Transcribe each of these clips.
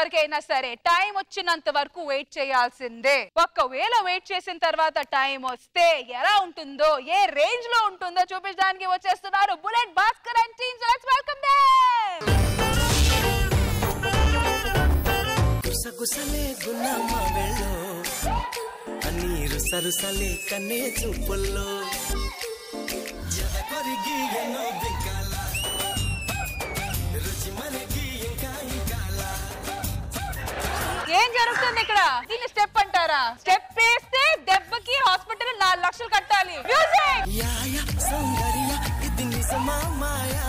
వరకైనా సరే టైం వచ్చినంత వరకు వెయిట్ చేయాల్సిందే ఒక్కవేళ వెయిట్ చేసిన తర్వాత టైం వస్తే ఎలా ఉంటుందో ఏ రేంజ్ లో ఉంటుందో చూపించడానికి వచ్చేస్తున్నారు bullet Bhaskar and teams let's welcome them గుసగుసలే గున్నమ్మ వెళ్ళో అన్నీరు సరుసలే కన్నే చూపుల్లో ఎద కొరిగి ఎన్నో దిక్కాల రుచి మనకి ఇంకా ఇంకాల ఏం జరుగుతుంది ఇక్కడ దీన్ని స్టెప్ అంటారా స్టెప్ వేస్తే దెబ్బకి హాస్పిటల్ నాలుగు లక్షలు కట్టాలి మ్యూజిక్ యాయ సౌందర్య ఇది నిజమా మాయా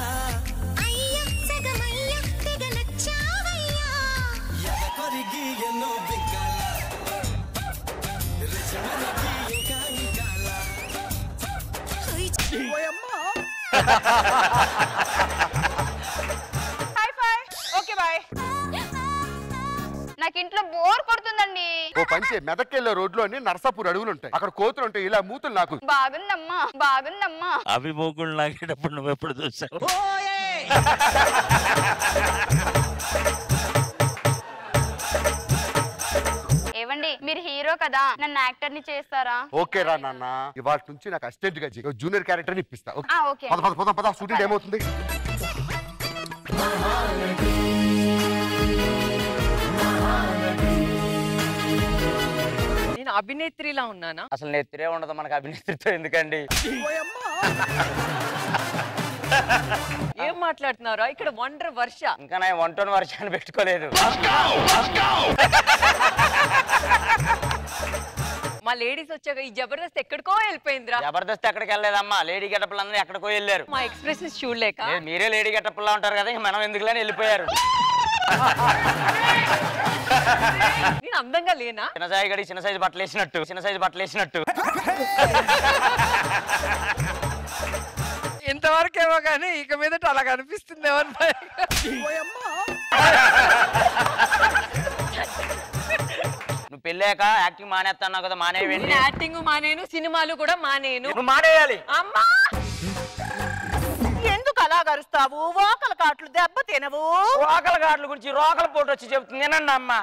ఎద కొరిగి ఎన్నో దిక్కాల రుచి మనకి ఇంకా ఇంకాల హై ఫై ఓకే బాయ్ నాకు ఇంట్లో బోర్ కొడుతుందండి ఓ పంచే మెదక్కెళ్ళే రోడ్లోని నర్సాపూర్ అడవులు ఉంటాయి అక్కడ కోతులు ఉంటాయి ఇలా మూతులు నాకు బాగుందమ్మా బాగుందమ్మా అవి మూకుళ్ళు లాగేటప్పుడు నువ్వు ఎప్పుడు చూసావు ఏవండి మీరు హీరో కదా నన్ను యాక్టర్ ని చేస్తారా ఓకే రా నాన్న ఇవాళ నుంచి నాకు అసిస్టెంట్ గా చెయ్యి జూనియర్ క్యారెక్టర్ ఇప్పిస్తా ఓకే? ఆ, ఓకే పద పద పద పద షూటింగ్ ఏమవుతుంది నేను అభినేత్రిలా ఉన్నానా అసలు నెత్తిరే ఉండదు మనకు అభినేత్రితో ఎందుకండి ఏం మాట్లాడుతున్నారా ఇక్కడ వండర్ వర్ష ఇంకా నా వన్ టోన్ వర్షాన్ని పెట్టుకోలేదు మా లేడీస్ వచ్చాక ఈ జబర్దస్త్ ఎక్కడికో వెళ్ళిపోయిందిరా జబర్దస్త్ ఎక్కడికి వెళ్ళలేదమ్మా లేడీ గెటప్లందరూ ఎక్కడికో వెళ్ళారు మా ఎక్స్ప్రెషన్స్ చూడలేక లేదు, మీరే లేడీ గెటప్లా ఉంటారు కదా ఇంక మనం ఎందుకులేని వెళ్ళిపోయారు నేను అందంగా లేనా చిన్న సాయి గడి చిన్న సైజు బట్టలు వేసినట్టు చిన్న సైజు బట్టలు వేసినట్టు ఇంతవరకేమో కానీ ఇక మీదట అలా కనిపిస్తుంది ఎవరి నువ్వు పెళ్ళాక యాక్టింగ్ మానేస్తాను కదా మానేయండి యాక్టింగ్ మానేను సినిమాలు కూడా మానేను నువ్వు మానేయాలి అమ్మా ఎందుకు అలా గరుస్తావు ఓకల కాట్లు దెబ్బ తినవు రోకల గాడ్ల గురించి రోకల పోటు వచ్చి చెప్తుంది వినండి అమ్మా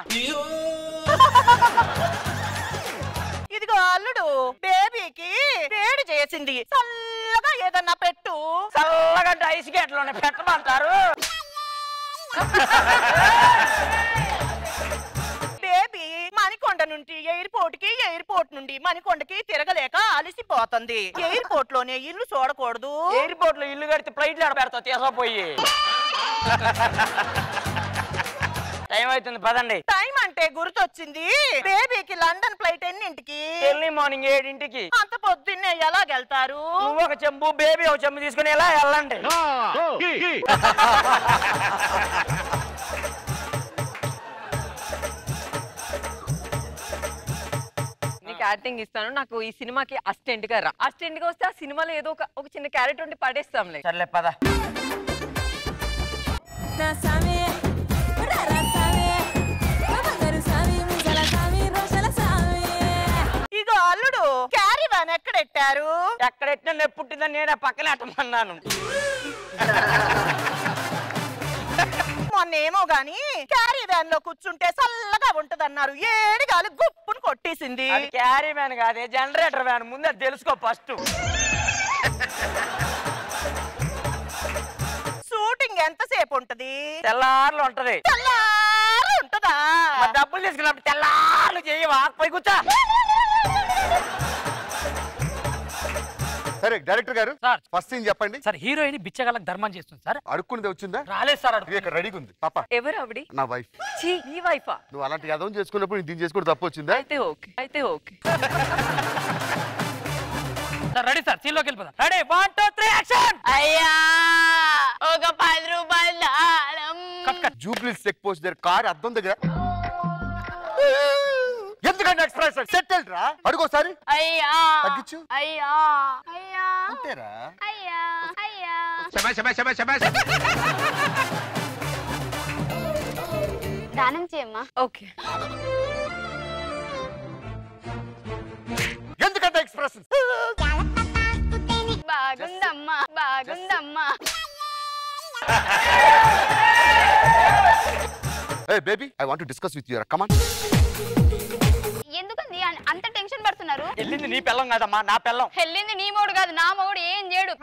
ఇదిగో అల్లుడు బేబీకి వేడి చేసింది చల్లగా ఏదన్నా పెట్టు చల్లగా ఐస్ గేట్లోనే పెట్టమంటారు బేబీ మణికొండ నుండి ఎయిర్పోర్ట్ కి ఎయిర్పోర్ట్ నుండి మణికొండకి తిరగలేక అలసిపోతుంది ఎయిర్పోర్ట్ లోనే ఇల్లు చూడకూడదు ఎయిర్పోర్ట్ లో ఇల్లు కడితే ఫ్లైట్లు ఆడ పెడతావు తీసుకుపోయి టైం అవుతుంది పదండి టైం అంటే గుర్తొచ్చింది బేబీకి లండన్ ఫ్లైట్ ఎన్నింటికి ఎర్లీ మార్నింగ్ ఏడింటికి అంత పొద్దున్నే ఎలాగెళ్తారు నువ్వు ఒక చెంబు బేబీ ఒక చెంబు తీసుకుని ఎలా వెళ్ళండి నీకు యాక్టింగ్ ఇస్తాను నాకు ఈ సినిమాకి అసిస్టెంట్ గా రా అసిస్టెంట్ గా వస్తే ఆ సినిమాలో ఏదో ఒక ఒక చిన్న క్యారెక్టర్ ఉంటే పడేస్తాంలే సర్లే పద ఇగో అల్లుడు క్యారీ వ్యాన్ ఎక్కడెట్టారు ఎక్కడ ఎట్టినా నొప్పి పుట్టిందని నేను పక్కన అట్టమన్నాను మొన్నేమో గాని క్యారీ వ్యాన్ లో కూర్చుంటే చల్లగా ఉంటదన్నారు ఏడి గాలి గుప్పును కొట్టేసింది అది క్యారీ వ్యాన్ కాదే జనరేటర్ వ్యాన్ ముందే తెలుసుకో ఫస్ట్ షూటింగ్ ఎంతసేపు ఉంటది తెల్లార్లు ఉంటది తెల్లారి ఉంటదా మరి డబ్బులు తీసుకున్నప్పుడు తెల్లార్లు చేయవా పోయి కూర్చో సరే డైరెక్టర్ గారు సార్. ఫస్ట్ సీన్ చెప్పండి సార్ హీరోయిన్ బిచ్చగాళ్ళకి ధర్మం చేస్తుంది సార్ అడుక్కునేది వచ్చిందా రాలేదు సార్ ఇది ఇక్కడ రెడీగా ఉంది పాప ఎవరు ఆవిడి నా వైఫ్ ఛీ నీ వైఫా నువ్వు అలాంటి యదవం చేసుకున్నప్పుడు నేను దీన్ని చేసుకుంటే తప్పు వచ్చిందా అయితే ఓకే అయితే ఓకే సార్ రెడీ సార్ సీన్లోకి వెళ్ళిపోదాం ready one two three action అయ్యా ఒక పది రూపాయలు దారం cut cut Jubilee check post దగ్గర కార్ అద్దం దగ్గర ఎందుకంటే ఎక్స్ప్రెస్ సెటిల్ రా అడుగోసారి అయ్యా తగ్గించు. అయ్యా అయ్యా అంతేరా అయ్యా అయ్యా దానం చేయమ్మా ఓకే ఎందుకంటే ఎక్స్ప్రెస్ బాగుందమ్మా బాగుందమ్మా ఏ baby I want to discuss with your come on ఎందుకండి అన్- అంత టెన్షన్ పడుతున్నారు వెళ్ళింది నీ పెళ్ళం కాదమ్మా నా పెళ్ళం వెళ్ళింది నీ మూడు కాదు నా మూడు ఏం చేయడు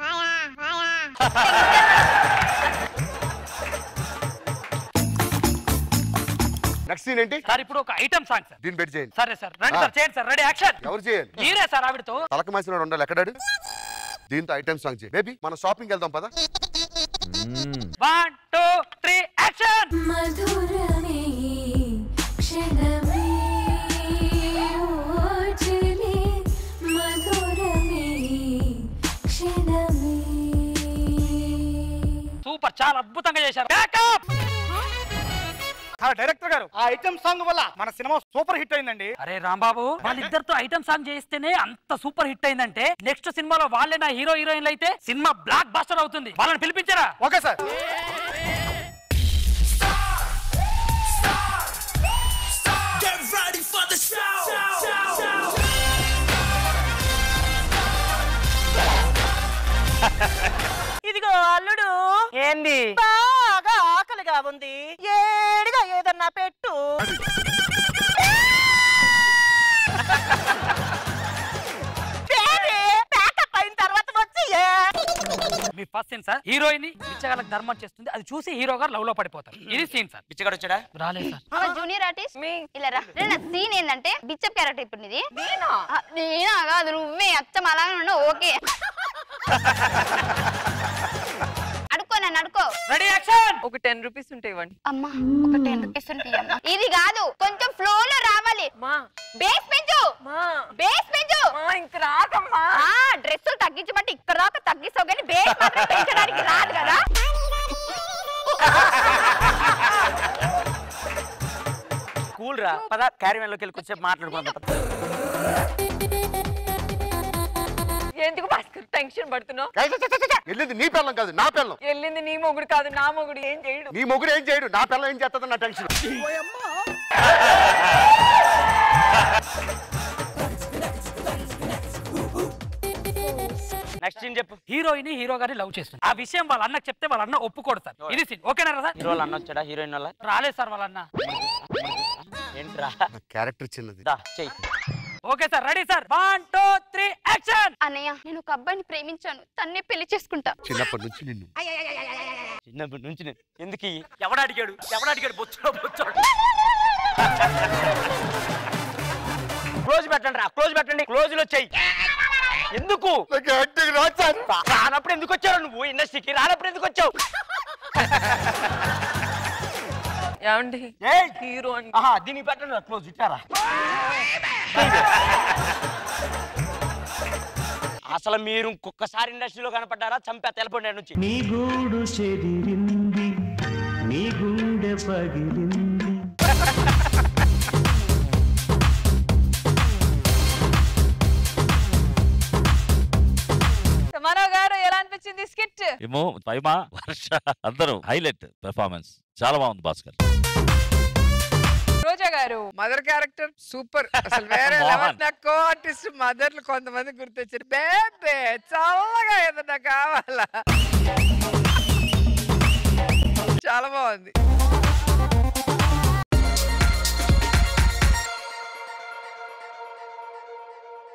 నెక్స్ట్ సీన్ ఏంటి సార్ ఇప్పుడు ఒక ఐటమ్ సాంగ్ సార్ దీన్ని బెట్ చేయండి సరే సార్ రండి ఆ. సార్ చేయండి సార్ రెడీ యాక్షన్ ఎవరు చేయాలి మీరే సార్ ఆవిడతో తలక మాసిన ఉండాలి ఎక్కడాడు దీంతో ఐటమ్ సాంగ్ చేయి బేబీ మనం షాపింగ్ వెళ్దాం పదా వన్ టూ త్రీ యాక్షన్ మధురమే క్షణమే ఓచలే మధురమే క్షణమే సూపర్ చాలా అద్భుతంగా చేశారు బ్యాకప్ డైరెక్టర్ గారు ఆ ఐటమ్ సాంగ్ వల్ల మన సినిమా సూపర్ హిట్ అయిందండి అరే రాంబాబు వాళ్ళిద్దరితో ఐటమ్ సాంగ్ చేస్తేనే అంత సూపర్ హిట్ అయిందంటే నెక్స్ట్ సినిమాలో వాళ్ళే నా హీరో హీరోయిన్లు అయితే సినిమా బ్లాక్ బస్టర్ అవుతుంది వాళ్ళని పిలిపించారా ఓకే సార్ ఇదిగో అల్లుడు ఏంది బాగా ఆకలిగా ఉంది ఏడిగా ఏదన్నా పెట్టు బేబీ, ప్యాకప్ అయిన తర్వాత వచ్చి ఏ. మీ ఫస్ట్ సీన్ సార్ హీరోయిన్ పిచ్చగాళ్ళకి ధర్మం చేస్తుంది అది చూసి హీరో గారు లవ్ లో పడిపోతారు ఇది సీన్ సార్ పిచ్చగాడు వచ్చాడా రాలేదు సార్ జూనియర్ ఆర్టిస్ట్ ఇలా రా రే, నా సీన్ ఏంటంటే బిచ్చప్ క్యారెక్టర్ ఇప్పుడు నీది నేనా ఆ, నేనా కాదు నువ్వే అచ్చం అలాగే ఉన్నావు ఓకే అడుక్కో నన్ను అడుక్కో రెడీ యాక్షన్ ఒక టెన్ రూపీస్ ఉంటాయి ఇవ్వండి అమ్మా ఒక టెన్ రూపీస్ ఉంటాయి అమ్మా ఇది కాదు కొంచెం ఫ్లో లో రావాలి మా బేస్ పెంచు మా బేస్ పెంచు మా ఇంక రాకమ్మా ఆ డ్రెస్సులు తగ్గించమంటే ఇక్కడ దాకా తగ్గిస్తావు కానీ బేస్ మాత్రం పెంచడానికి రాదు కదా కూల్ రా పద క్యారీ లోకి వెళ్ళి కొంచెం మాట్లాడుకుందాం ఎందుకు భాస్కర్ టెన్షన్ పడుతున్నావు వెళ్ళింది నీ పిల్లం కాదు నా పిల్లం వెళ్ళింది నీ మొగుడు కాదు నా మొగుడు ఏం చేయడు నీ మొగుడు ఏం చేయడు నా పిల్లం ఏం చేస్తుంది నా టెన్షన్ నెక్స్ట్ సీన్ చెప్పు హీరోయిన్ హీరో గారిని లవ్ చేస్తుంది ఆ విషయం వాళ్ళ అన్నకి చెప్తే వాళ్ళ అన్న ఒప్పుకోడు సార్ ఇది సీన్ ఓకేనా సార్ హీరో అన్న వచ్చాడా హీరోయిన్ వల్ల రాలేదు సార్ వాళ్ళ అన్న ఏంట్రా నా క్యారెక్టర్ చిన్నది దా చెయ్యి okay sir ready sir one two three action అన్నయ్య నేను ఒక అబ్బాయిని ప్రేమించాను తన్నే పెళ్లి చేసుకుంటా చిన్నప్పటి నుంచి నిన్ను చిన్నప్పటి నుంచి నేను ఎందుకు ఇయ్యి? ఎవడు అడిగాడు ఎవడు అడిగాడు బొచ్చులో బొచ్చాడు క్లోజ్ పెట్టండి రా క్లోజ్ పెట్టండి క్లోజ్ లో చెయ్యి ఎందుకు నాకు యాక్టింగ్ రాచారు రా- రానప్పుడు ఎందుకు వచ్చావు నువ్వు ఇండస్ట్రీకి రానప్పుడు ఎందుకు వచ్చావు ఏమండి ఏయ్! హీరో అని ఆహా దీనికి పెట్టండి రా క్లోజ్ ఇచ్చారా అసలు మీరు ఇంకొకసారి ఇండస్ట్రీలో కనపడ్డారా చంపా తెలపండి నుంచి నీ గూడు చెదిరింది నీ గుండె పగిలింది మనో గారు ఎలా అనిపించింది స్కిట్ ఏమో పైమా వర్ష అందరూ హైలైట్ పెర్ఫార్మెన్స్ చాలా బాగుంది భాస్కర్ రోజా గారు మదర్ క్యారెక్టర్ సూపర్ అసలు వేరే మోహన్. లెవెల్ నాకు కో ఆర్టిస్ట్ మదర్లు కొంతమంది గుర్తొచ్చారు బేబే చల్లగా ఏదన్నా కావాలా చాలా బాగుంది